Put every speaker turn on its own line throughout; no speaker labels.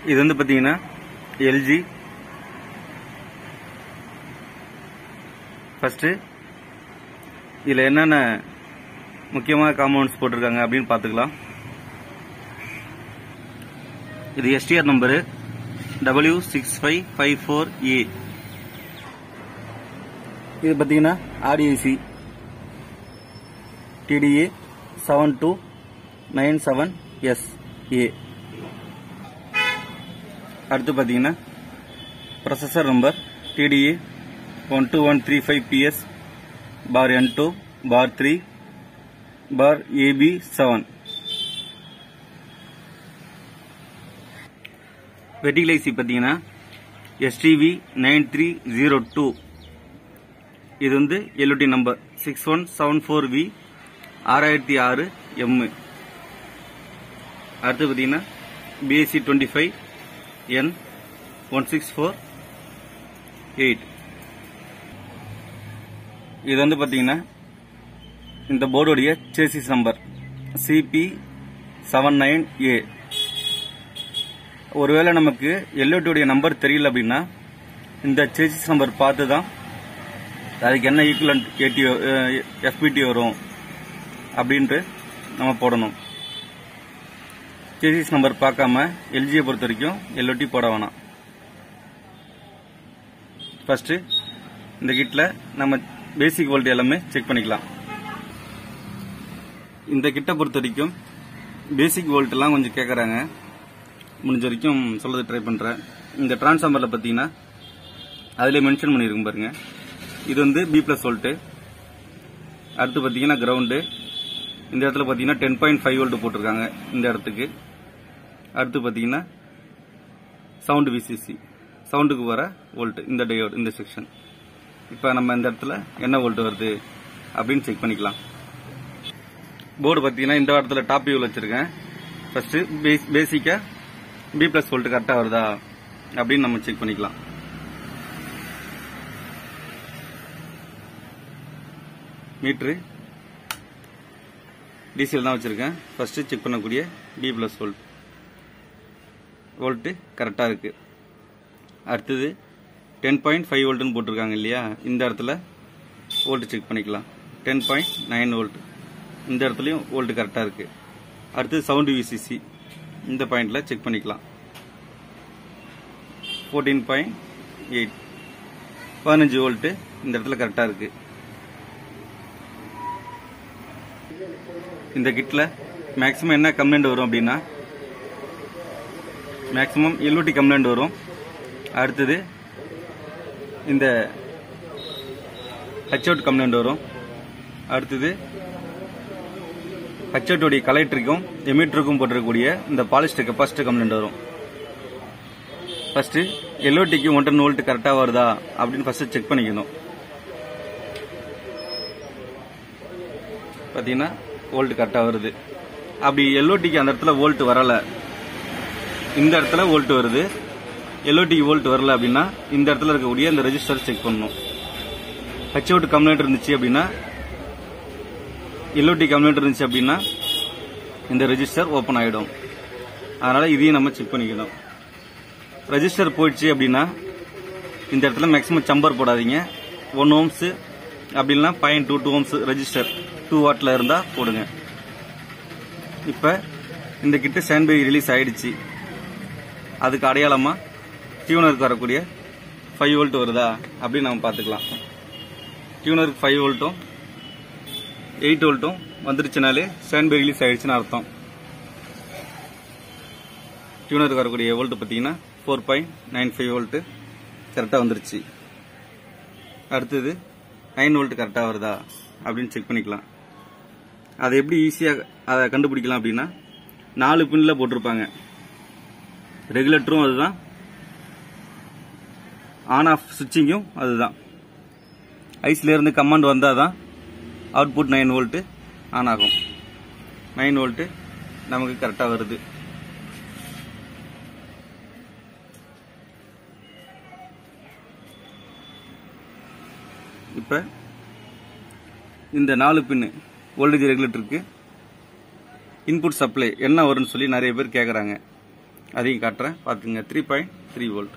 இது வந்து பார்த்தீங்கன்னா எல்ஜி ஃபர்ஸ்ட் இதில் என்னென்ன முக்கியமான காம்பவுண்ட்ஸ் போட்டிருக்காங்க அப்படின்னு பார்த்துக்கலாம் இது STR number W six five five four A இது பார்த்தீங்கன்னா RTIC TDA seven two nine seven S A அடுத்து பார்த்தீங்கன்னா processor number TDA one two one three five PS bar N two bar three bar AB seven vertical IC பார்த்தீங்கன்னா STV nine three zero two இது வந்து LOD number six one seven four V ஆறாயிரத்தி ஆறு M அடுத்து பார்த்தீங்கன்னா PSC twenty five N one six four eight இது வந்து பார்த்தீங்கன்னா இந்த போர்டுடைய chassis number CB seven nine A ஒருவேளை நமக்கு எல்ஓடியுடைய நம்பர் தெரியல அப்படின்னா இந்த சேசிஸ் நம்பர் பார்த்து தான் அதுக்கு என்ன ஈக்குவலண்ட் ஏடி எஃபிடி வரும் அப்படின்ட்டு நம்ம போடணும் சேசிஸ் நம்பர் பார்க்காம எல்ஜியை பொறுத்த வரைக்கும் எல்ஓடி போட வேணாம் ஃபர்ஸ்ட் இந்த கிட்டில் நம்ம பேசிக் வோல்ட் எல்லாமே செக் பண்ணிக்கலாம் இந்த கிட்ட பொறுத்த வரைக்கும் பேசிக் வோல்ட் எல்லாம் கொஞ்சம் கேட்குறாங்க முடிஞ்ச வரைக்கும் சொல்றது ட்ரை பண்றேன் இந்த டிரான்ஸ்ஃபார்மர்ல பார்த்தீங்கன்னா அதிலே மென்ஷன் பண்ணியிருக்கும் பாருங்க இது வந்து பி பிளஸ் வோல்ட்டு அடுத்து பார்த்தீங்கன்னா கிரவுண்டு இந்த இடத்துல பார்த்தீங்கன்னா டென் பாயிண்ட் ஃபைவ் வோல்ட் போட்டிருக்காங்க இந்த இடத்துக்கு அடுத்து பார்த்தீங்கன்னா சவுண்டு விசிசி சவுண்டுக்கு வர வோல்ட் இந்த டயோடு இந்த செக்ஷன் இப்போ நம்ம இந்த இடத்துல என்ன வோல்ட் வருது அப்படின்னு செக் பண்ணிக்கலாம் போர்டு பார்த்தீங்கன்னா இந்த இடத்துல டாப் வியூவில் வச்சிருக்கேன் ஃபர்ஸ்ட் பேசிக்கா பி பிளஸ் வோல்ட் கரெக்டாக வருதா அப்படின்னு நம்ம செக் பண்ணிக்கலாம் மீட்ரு டிசியில் தான் வச்சிருக்கேன் ஃபர்ஸ்ட் செக் பண்ணக்கூடிய பி பிளஸ் வோல்ட் வோல்ட்டு கரெக்டாக இருக்கு அடுத்தது டென் பாயிண்ட் ஃபைவ் வோல்ட்னு போட்டிருக்காங்க இல்லையா இந்த இடத்துல வோல்ட் செக் பண்ணிக்கலாம் டென் பாயிண்ட் நைன் வோல்ட் இந்த இடத்துலையும் வோல்ட் கரெக்டாக இருக்கு அடுத்தது சவுண்டு விசிசி இந்த பாயிண்ட்ல செக் பண்ணிக்கலாம் ஃபோர்டீன் பாயிண்ட் எயிட் பதினஞ்சு வோல்ட்டு இந்த இடத்துல கரெக்டாக இருக்கு இந்த கிட்ல மேக்ஸிமம் என்ன கம்ப்ளைண்ட் வரும் அப்படின்னா மேக்ஸிமம் எல்ஓடி கம்ப்ளைண்ட் வரும் அடுத்தது இந்த ஹச்அவுட் கம்ப்ளைண்ட் வரும் அடுத்தது ஹச்அவுட்டோடைய கலெக்டருக்கும் எமிட்டருக்கும் போட்டிருக்கக்கூடிய இந்த பாலிஸ்டர் கெப்பாசிட்டர் கம்ப்ளைண்ட் வரும் ஃபர்ஸ்ட் எல்ஓடிக்கு ஒன் டென் வோல்ட் கரெக்டாக வருதா அப்படின்னு ஃபர்ஸ்ட் செக் பண்ணிக்கணும் பார்த்தீங்கன்னா வோல்ட் கரெக்டாக வருது அப்படி எல்ஓடிக்கு அந்த இடத்துல வோல்ட் வரலை இந்த இடத்துல வோல்ட் வருது எல்ஓடிக்கு வோல்ட் வரல அப்படின்னா இந்த இடத்துல இருக்கக்கூடிய இந்த ரெஜிஸ்டர் செக் பண்ணணும் ஹச் அவுட் கம்ப்ளைண்ட் இருந்துச்சு அப்படின்னா எல்ஓடி கம்ப்ளைண்ட் இருந்துச்சு அப்படின்னா இந்த ரெஜிஸ்டர் ஓப்பன் ஆகிடும் அதனால இதையும் நம்ம செக் பண்ணிக்கணும் ரெஜிஸ்டர் போயிடுச்சு அப்படின்னா இந்த இடத்துல மேக்ஸிமம் சம்பர் போடாதீங்க ஒன் ஓம்ஸ் அப்படின்னா point two two ohms register two வாட்டில் இருந்தால் போடுங்க இப்போ இந்த கிட்ட ஸ்டாண்ட்பை ரிலீஸ் ஆயிடுச்சு அதுக்கு அடையாளமாக டியூனருக்கு வரக்கூடிய ஃபைவ் வோல்ட் வருதா அப்படின்னு நம்ம பார்த்துக்கலாம் டியூனருக்கு ஃபைவ் வோல்ட்டும் எயிட் வோல்ட்டும் வந்துருச்சுனாலே ஸ்டாண்ட்பை ரிலீஸ் ஆயிடுச்சுன்னு அர்த்தம் டியூனருக்கு வரக்கூடிய வோல்ட் பார்த்தீங்கன்னா four point nine five volt கரெக்டாக வந்துருச்சு அடுத்தது நைன் வோல்ட் கரெக்டாக வருதா அப்படின்னு செக் பண்ணிக்கலாம் அதை எப்படி ஈஸியாக அதை கண்டுபிடிக்கலாம் அப்படின்னா நாலு பின்னில் போட்டிருப்பாங்க ரெகுலேட்டரும் அதுதான் ஆன் ஆஃப் சுவிட்சிங்கும் அதுதான் ஐஸ்ல இருந்து கமாண்ட் வந்தால் தான் அவுட்புட் நைன் வோல்ட்டு ஆன் ஆகும் நைன் வோல்ட்டு நமக்கு கரெக்டாக வருது இப்போ இந்த நாலு பின்னு வோல்டேஜ் ரெகுலேட்டருக்கு இன்புட் சப்ளை என்ன வரும்னு சொல்லி நிறைய பேர் கேட்குறாங்க அதையும் காட்டுறேன் பார்த்துங்க three point three volt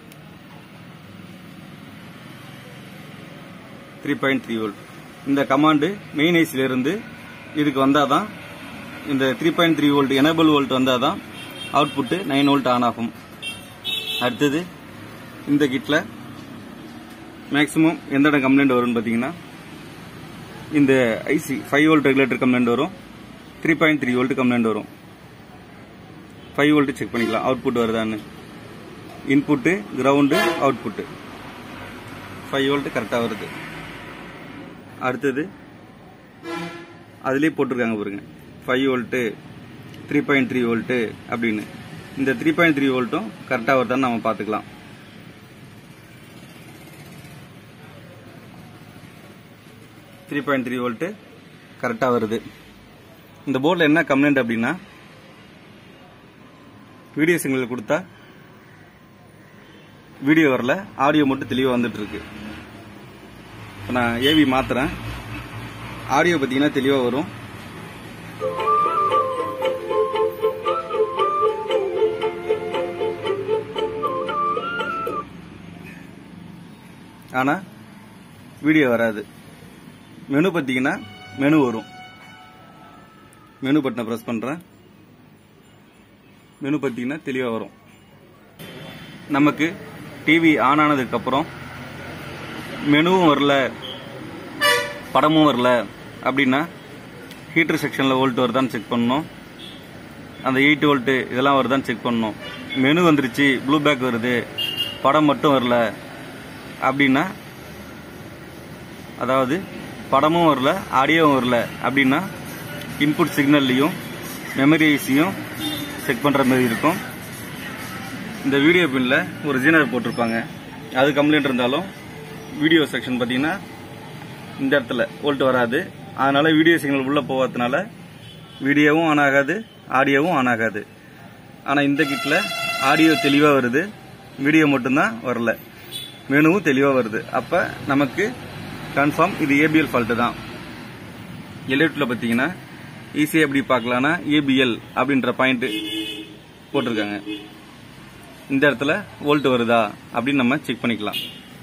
three point three volt இந்த கமாண்டு மெயின் ஐசில இருந்து இதுக்கு வந்தாதான் இந்த three point three volt enable volt வந்தாதான் அவுட்புட்டு நைன் வோல்ட் ஆன் ஆகும் அடுத்தது இந்த கிட்ல மேக்ஸிமம் எந்த இடம் கம்ப்ளைண்ட் வரும்னு பார்த்தீங்கன்னா இந்த IC five volt regulator complaint வரும் three point three volt complaint வரும் ஃபைவ் வோல்ட் செக் பண்ணிக்கலாம் அவுட்புட் வருதான்னு input ground output five volt கரெக்டாக வருது அடுத்தது அதுலேயே போட்டிருக்காங்க பாருங்க five volt three point three volt அப்படின்னு இந்த த்ரீ பாயிண்ட் த்ரீ வோல்ட்டும் கரெக்டாக வருதான்னு நம்ம பார்த்துக்கலாம் த்ரீ பாயிண்ட் த்ரீ வோல்ட்டு கரெக்டாக வருது இந்த போர்டில் என்ன கம்ப்ளைண்ட் அப்படின்னா வீடியோ சிக்னல் கொடுத்தா வீடியோ வரல ஆடியோ மட்டும் தெளிவாக வந்துட்டு இருக்கு இப்போ நான் ஏவி மாத்துறேன் ஆடியோ பார்த்தீங்கன்னா தெளிவாக வரும் ஆனால் வீடியோ வராது மெனு பார்த்தீங்கன்னா மெனு வரும் மெனு பட்டனை ப்ரெஸ் பண்ணுறேன் மெனு பார்த்தீங்கன்னா தெளிவாக வரும் நமக்கு டிவி ஆன் ஆனதுக்கப்புறம் மெனுவும் வரல படமும் வரல அப்படின்னா ஹீட்டர் செக்ஷனில் வோல்ட் வருதான்னு செக் பண்ணணும் அந்த எயிட் வோல்ட்டு இதெல்லாம் வருதான்னு செக் பண்ணணும் மெனு வந்துருச்சு ப்ளூ பேக் வருது படம் மட்டும் வரல அப்படின்னா அதாவது படமும் வரல ஆடியோவும் வரல அப்படின்னா இன்புட் சிக்னல்லையும் மெமரி ஐசியும் செக் பண்ணுற மாதிரி இருக்கும் இந்த வீடியோ பின்ல ஒரு ஜீனர் போட்டிருப்பாங்க அது கம்ப்ளைண்ட் இருந்தாலும் வீடியோ செக்ஷன் பார்த்தீங்கன்னா இந்த இடத்துல வோல்ட் வராது அதனால வீடியோ சிக்னல் உள்ள போகாதனால வீடியோவும் ஆன் ஆகாது ஆடியோவும் ஆன் ஆகாது ஆனால் இந்த கிட்டில் ஆடியோ தெளிவாக வருது வீடியோ மட்டும்தான் வரல மெனுவும் தெளிவாக வருது அப்போ நமக்கு கன்ஃபார்ம் இது ஏபிஎல் ஃபால்ட்டு தான் எல்எஃப்டில் பார்த்தீங்கன்னா ஈஸியாக எப்படி பார்க்கலான்னா ஏபிஎல் அப்படின்ற பாயிண்ட் போட்டிருக்காங்க இந்த இடத்துல வோல்ட் வருதா அப்படின்னு நம்ம செக் பண்ணிக்கலாம்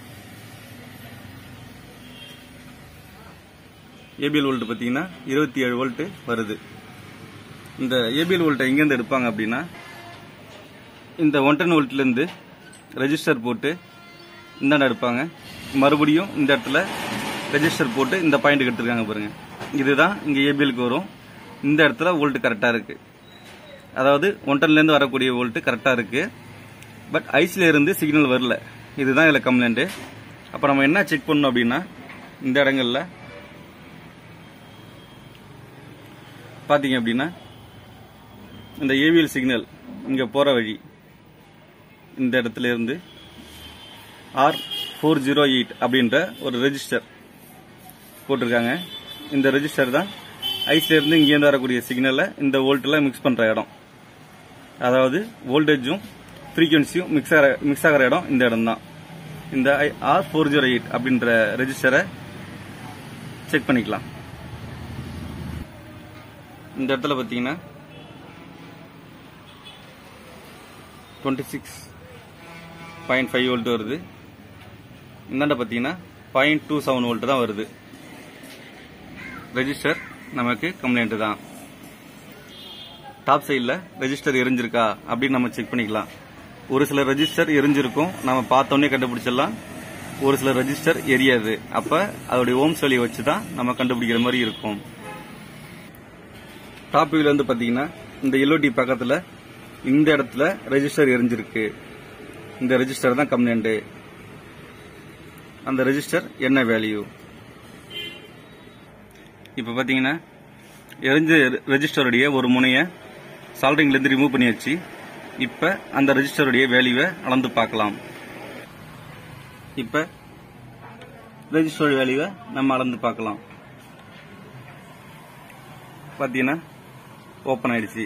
ஏபிஎல் வோல்ட் பார்த்தீங்கன்னா இருபத்தி ஏழு வோல்ட் வருது இந்த ஏபிஎல் வோல்ட்டை எங்கேருந்து எடுப்பாங்க அப்படின்னா இந்த ஒன் டென் வோல்ட்லேருந்து ரெஜிஸ்டர் போட்டு இந்தாண்ட எடுப்பாங்க மறுபடியும் இந்த இடத்துல ரெஜிஸ்டர் போட்டு இந்த பாயிண்ட்டுக்கு எடுத்துருக்காங்க பாருங்க இதுதான் இங்கே ஏபிஎலுக்கு வரும் இந்த இடத்துல வோல்ட் கரெக்டாக இருக்கு அதாவது ஒன் டென்லேருந்து வரக்கூடிய வோல்ட் கரெக்டாக இருக்கு பட் ஐசில இருந்து சிக்னல் வரல இதுதான் இதில் கம்ப்ளைண்ட்டு அப்போ நம்ம என்ன செக் பண்ணணும் அப்படின்னா இந்த இடங்கள்ல பார்த்தீங்க அப்படின்னா இந்த ஏவிஎல் சிக்னல் இங்கே போகிற வழி இந்த இடத்துல இருந்து ஆர் ஃபோர் ஜீரோ எயிட் அப்படின்ற ஒரு ரெஜிஸ்டர் போட்டிருக்காங்க இந்த ரெஜிஸ்டர் தான் ஐஸ்ல இருந்து இங்கேருந்து வரக்கூடிய சிக்னலை இந்த வோல்ட்டில் மிக்ஸ் பண்ணுற இடம் அதாவது வோல்டேஜும் ஃப்ரீக்வன்சியும் மிக்ஸ் ஆகிற மிக்ஸ் ஆகிற இடம் இந்த இடம் தான் இந்த ஆர் ஃபோர் ஜீரோ எயிட் அப்படின்ற ரெஜிஸ்டரை செக் பண்ணிக்கலாம் இந்த இடத்துல பார்த்தீங்கன்னா twenty six point five volt வருது இந்தாண்ட பார்த்தீங்கன்னா பாயிண்ட் டூ செவன் வோல்ட் தான் வருது ரெஜிஸ்டர் நமக்கு கம்ப்ளைண்ட் தான் டாப் சைடில் ரெஜிஸ்டர் எரிஞ்சிருக்கா அப்படின்னு நம்ம செக் பண்ணிக்கலாம் ஒரு சில ரெஜிஸ்டர் எரிஞ்சிருக்கும் நம்ம பார்த்தோன்னே கண்டுபிடிச்சிடலாம் ஒரு சில ரெஜிஸ்டர் எரியாது அப்ப அதோடைய ஓம்ஸ் வேல்யூ வச்சு தான் நம்ம கண்டுபிடிக்கிற மாதிரி இருக்கும் டாப் வியூல வந்து பாத்தீங்கன்னா இந்த எல்ஓடி பக்கத்துல இந்த இடத்துல ரெஜிஸ்டர் எரிஞ்சிருக்கு இந்த ரெஜிஸ்டர் தான் கம்ப்ளைண்ட் அந்த ரெஜிஸ்டர் என்ன வேல்யூ இப்ப பாத்தீங்கன்னா எரிஞ்ச ரெஜிஸ்டருடைய ஒரு முனைய சால்டரிங்ல இருந்து ரிமூவ் பண்ணியாச்சு இப்ப அந்த ரெஜிஸ்டருடைய வேல்யூவை அளந்து பார்க்கலாம் இப்ப ரெஜிஸ்டர் வேல்யூவை நம்ம அளந்து பார்க்கலாம் பாத்தீங்கன்னா ஓப்பன் ஆயிடுச்சு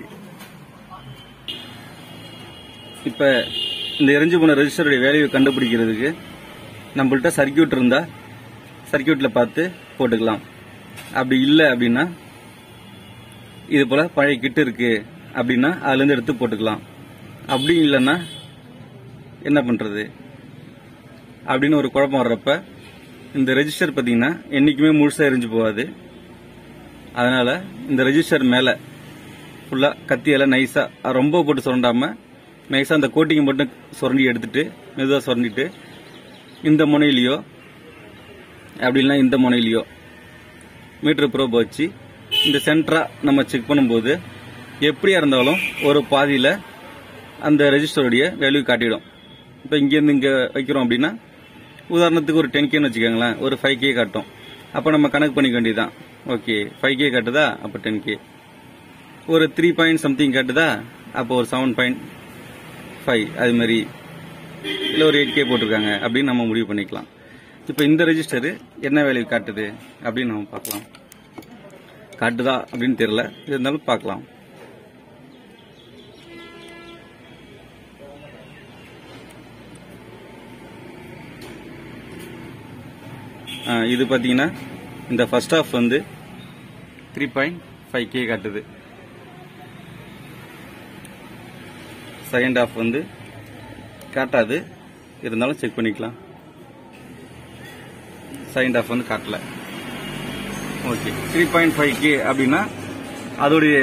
இப்ப இந்த எரிஞ்சு போன ரெஜிஸ்டருடைய வேல்யூவை கண்டுபிடிக்கிறதுக்கு நம்மள்ட்ட சர்க்கியூட் இருந்தா சர்க்கியூட்ல பார்த்து போட்டுக்கலாம் அப்படி இல்லை அப்படின்னா இது போல பழைய கிட்டு இருக்கு அப்படின்னா அதுல இருந்து எடுத்து போட்டுக்கலாம் அப்படி இல்லைன்னா என்ன பண்றது அப்படின்னு ஒரு குழப்பம் வர்றப்ப இந்த ரெஜிஸ்டர் பார்த்தீங்கன்னா என்னைக்குமே முழுசா எரிஞ்சு போகாது அதனால இந்த ரெஜிஸ்டர் மேல ஃபுல்லா கத்தியால நைஸா ரொம்ப போட்டு சுரண்டாம நைஸா அந்த கோட்டிங் மட்டும் சுரண்டி எடுத்துட்டு மெதுவா சுரண்டிட்டு இந்த முனையிலையோ அப்படி இல்லைன்னா இந்த முனையிலையோ மீட்டர் ப்ரோப் வச்சு இந்த சென்டரா நம்ம செக் பண்ணும்போது எப்படியா இருந்தாலும் ஒரு பாதியில அந்த ரெஜிஸ்டருடைய வேல்யூ காட்டிடும் இப்போ இங்கேருந்து இங்கே வைக்கிறோம் அப்படின்னா உதாரணத்துக்கு ஒரு டென் கேன்னு வச்சுக்கோங்களேன் ஒரு ஃபைவ் கே காட்டும் அப்போ நம்ம கணக்கு பண்ணிக்க வேண்டியதுதான் ஓகே ஃபைவ் கே காட்டுதா அப்போ டென் கே ஒரு த்ரீ பாயிண்ட் சம்திங் காட்டுதா அப்போ ஒரு செவன் பாயிண்ட் ஃபைவ் அது மாதிரி இல்லை ஒரு எயிட் கே போட்டிருக்காங்க அப்படின்னு நம்ம முடிவு பண்ணிக்கலாம் இப்போ இந்த ரெஜிஸ்டரு என்ன வேல்யூ காட்டுது அப்படின்னு நம்ம பார்க்கலாம் காட்டுதா அப்படின்னு தெரியல இருந்தாலும் பார்க்கலாம் ஆ, இது பார்த்தீங்கன்னா இந்த ஃபர்ஸ்ட் ஹாஃப் வந்து த்ரீ பாயிண்ட் ஃபைவ் கே காட்டுது செகண்ட் ஹாஃப் வந்து காட்டாது இருந்தாலும் செக் பண்ணிக்கலாம் செகண்ட் ஹாஃப் வந்து காட்டல okay three point five K அப்படின்னா அதோடைய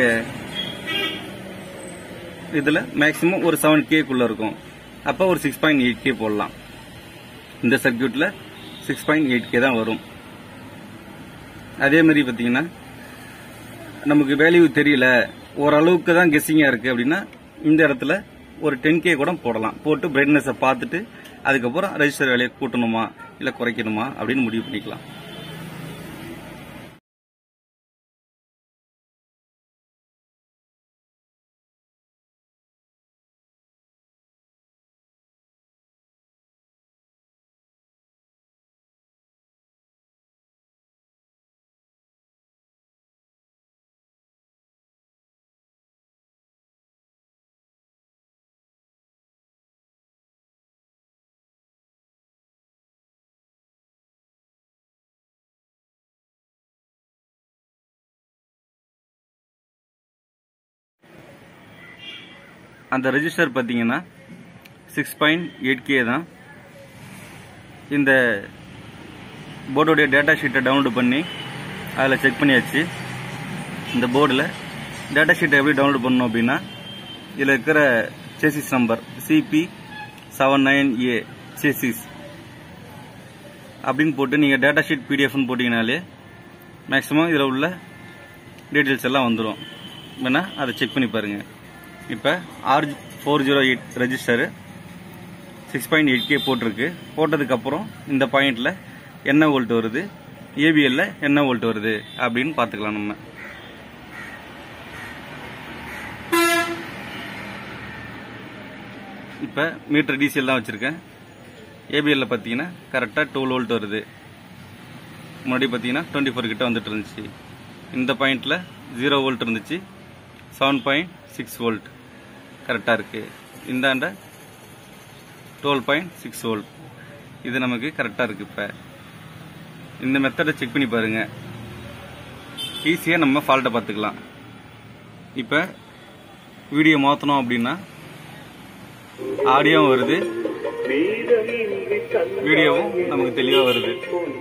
இதில் மேக்ஸிமம் ஒரு செவன் கேக்குள்ள இருக்கும் அப்போ ஒரு சிக்ஸ் பாயிண்ட் எயிட் கே போடலாம் இந்த சர்க்கியூட்ல சிக்ஸ் பாயிண்ட் எயிட் கே தான் வரும் அதே மாதிரி பார்த்தீங்கன்னா நமக்கு வேல்யூ தெரியல ஓரளவுக்கு தான் கெஸ்ஸிங்காக இருக்கு அப்படின்னா இந்த இடத்துல ஒரு டென் கே கூட போடலாம் போட்டு பிரைட்னஸை பார்த்துட்டு அதுக்கப்புறம் ரெஜிஸ்டர் வேலையை கூட்டணுமா இல்லை குறைக்கணுமா அப்படின்னு முடிவு பண்ணிக்கலாம் அந்த ரெஜிஸ்டர் பார்த்தீங்கன்னா சிக்ஸ் பாயிண்ட் எயிட் கே தான் இந்த போர்டோடைய டேட்டா ஷீட்டை டவுன்லோட் பண்ணி அதில் செக் பண்ணியாச்சு இந்த போர்டில் டேட்டா ஷீட்டை எப்படி டவுன்லோட் பண்ணணும் அப்படின்னா இதில் இருக்கிற chassis number CB seven nine A chassis அப்படின்னு போட்டு நீங்கள் டேட்டா ஷீட் பிடிஎஃப்னு போட்டிங்கனாலே மேக்ஸிமம் இதில் உள்ள டீட்டெயில்ஸ் எல்லாம் வந்துடும் வேணா அதை செக் பண்ணி பாருங்கள் இப்போ R four zero eight register six point eight K போட்டிருக்கு போட்டதுக்கப்புறம் இந்த பாயிண்டில் என்ன வோல்ட் வருது ஏபிஎல்ல என்ன வோல்ட் வருது அப்படின்னு பார்த்துக்கலாம் நம்ம இப்போ மீட்டர் டிசிஎல் தான் வச்சுருக்கேன் ஏபிஎல்ல பார்த்தீங்கன்னா கரெக்டாக டூ வோல்ட் வருது முன்னாடி பார்த்தீங்கன்னா டுவெண்ட்டி ஃபோர் கிட்ட வந்துட்டு இருந்துச்சு இந்த பாயிண்ட்ல ஜீரோ வோல்ட் இருந்துச்சு செவன் பாயிண்ட் சிக்ஸ் வோல்ட் கரெக்டாக இருக்கு இந்தாண்ட டுவெல் பாயிண்ட் சிக்ஸ் வோல்ட் இது நமக்கு கரெக்டாக இருக்கு இப்போ இந்த மெத்தடை செக் பண்ணி பாருங்க ஈஸியாக நம்ம ஃபால்ட்டை பார்த்துக்கலாம் இப்போ வீடியோ மாற்றணும் அப்படின்னா ஆடியோவும் வருது வீடியோவும் நமக்கு தெளிவாக வருது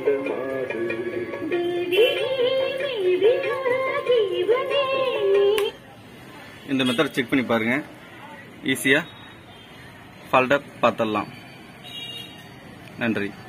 இந்த மெத்தட் செக் பண்ணி பாருங்க ஈஸியாக ஃபால்ட்டை பார்த்துடலாம் நன்றி